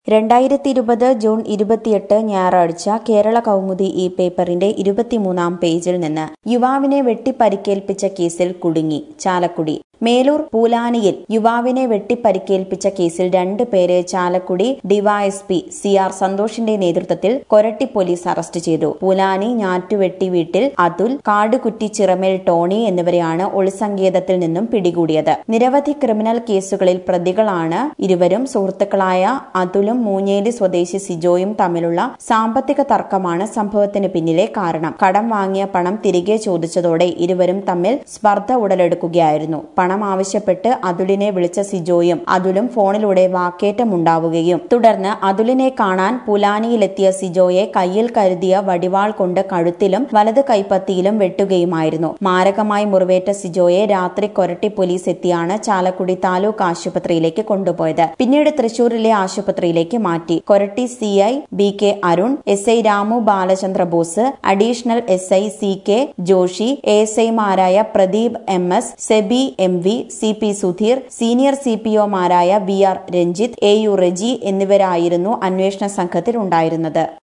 രണ്ടായിരത്തി ഇരുപത് ജൂൺ ഇരുപത്തിയെട്ട് ഞായറാഴ്ച കേരള കൗമുദി ഈ പേപ്പറിന്റെ ഇരുപത്തിമൂന്നാം പേജിൽ നിന്ന് യുവാവിനെ വെട്ടിപ്പരിക്കേൽപ്പിച്ച കേസിൽ കുടുങ്ങി ചാലക്കുടി മേലൂർ പൂലാനിയിൽ യുവാവിനെ വെട്ടിപ്പരിക്കേൽപ്പിച്ച കേസിൽ രണ്ട് പേരെ ചാലക്കുടി ഡിവൈഎസ്പി സി ആർ സന്തോഷിന്റെ നേതൃത്വത്തിൽ കൊരട്ടി പോലീസ് അറസ്റ്റ് ചെയ്തു പൂലാനി ഞാറ്റുവെട്ടി വീട്ടിൽ അതുൽ കാടുകുറ്റി ചിറമേൽ ടോണി എന്നിവരെയാണ് ഒളിസങ്കേതത്തിൽ നിന്നും പിടികൂടിയത് നിരവധി ക്രിമിനൽ കേസുകളിൽ പ്രതികളാണ് ഇരുവരും സുഹൃത്തുക്കളായ അതുലും മൂഞ്ഞേലി സ്വദേശി സിജോയും തമ്മിലുള്ള സാമ്പത്തിക തർക്കമാണ് സംഭവത്തിന് പിന്നിലെ കാരണം കടം വാങ്ങിയ പണം തിരികെ ചോദിച്ചതോടെ ഇരുവരും തമ്മിൽ സ്പർദ്ധ ഉടലെടുക്കുകയായിരുന്നു പണം ആവശ്യപ്പെട്ട് അതുലിനെ വിളിച്ച സിജോയും അതുലും ഫോണിലൂടെ വാക്കേറ്റമുണ്ടാവുകയും തുടർന്ന് അതുലിനെ കാണാൻ പുലാനിയിലെത്തിയ സിജോയെ കയ്യിൽ കരുതിയ വടിവാൾ കൊണ്ട് കഴുത്തിലും വലത് കൈപ്പത്തിയിലും വെട്ടുകയുമായിരുന്നു മാരകമായി മുറിവേറ്റ സിജോയെ രാത്രി കൊരട്ടി പോലീസ് എത്തിയാണ് ചാലക്കുടി താലൂക്ക് ആശുപത്രിയിലേക്ക് കൊണ്ടുപോയത് പിന്നീട് തൃശൂരിലെ ആശുപത്രിയിലേക്ക് മാറ്റി Koratty C I B K Arun S I Ramu Balachandra Bose additional S I C K Joshi A S ഐമാരായ Pradeep M S Sebi M V C P Sudheer senior C P ഒമാരായ V R Ranjith A U Reji എന്നിവരായിരുന്നു അന്വേഷണ സംഘത്തിൽ ഉണ്ടായിരുന്നത്